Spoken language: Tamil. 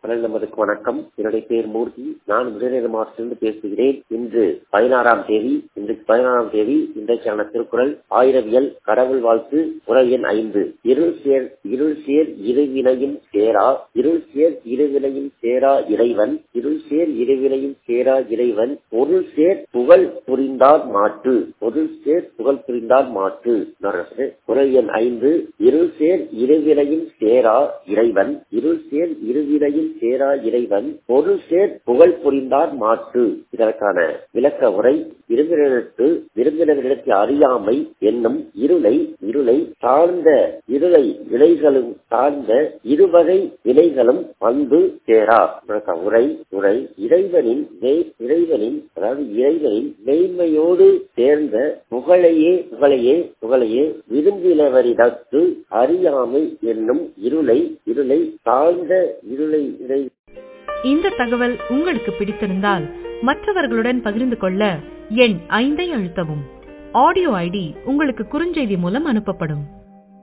குரல் நமதுக்கு வணக்கம் என்னுடைய பேர் மூர்த்தி நான் விருதுநகர் மாவட்டத்திலிருந்து பேசுகிறேன் இன்று பதினாறாம் தேதி இன்றைக்கு பதினாறாம் தேதி இன்றைக்கான திருக்குறள் ஆயிரவியல் கடவுள் வாழ்த்து குரல் எண் ஐந்து இருள் சேர் இருள் சேர் இருவினையும் சேரா இருள் சேர் இருவினையும் சேரா இறைவன் இருள் சேர் இருவினையும் சேரா இறைவன் பொருள் சேர் புகழ் புரிந்தார் மாட்டு பொருள் சேர் புகழ் புரிந்தார் மாட்டு குரல் எண் ஐந்து இருள் சேர் இருவினையும் சேரா இறைவன் இருள் சேர் இருவினையும் சேரா இறைவன் பொருள் சேர் புகழ் புரிந்தார் மாட்டு இதற்கான விளக்க உரை விருந்தினருக்கு விருந்தினர்களுக்கு அறியாமை என்னும் இருளை இருளை சார்ந்த இருளை வினைகளும் சார்ந்த இருவகை வினைகளும் வந்து சேரா உரை உரை இறைவனின் இறைவனின் அதாவது இறைவனின் மெய்மையோடு சேர்ந்த புகழையே புகழையே புகழையே விரும்பினவரிடத்து அறியாமை என்னும் இருளை இருளை சார்ந்த இருளை இறை இந்த தகவல் உங்களுக்கு பிடித்திருந்தால் மற்றவர்களுடன் பகிர்ந்து கொள்ள எண் ஐந்தை அழுத்தவும் ஆடியோ ஐடி உங்களுக்கு குறுஞ்செய்தி மூலம் அனுப்பப்படும்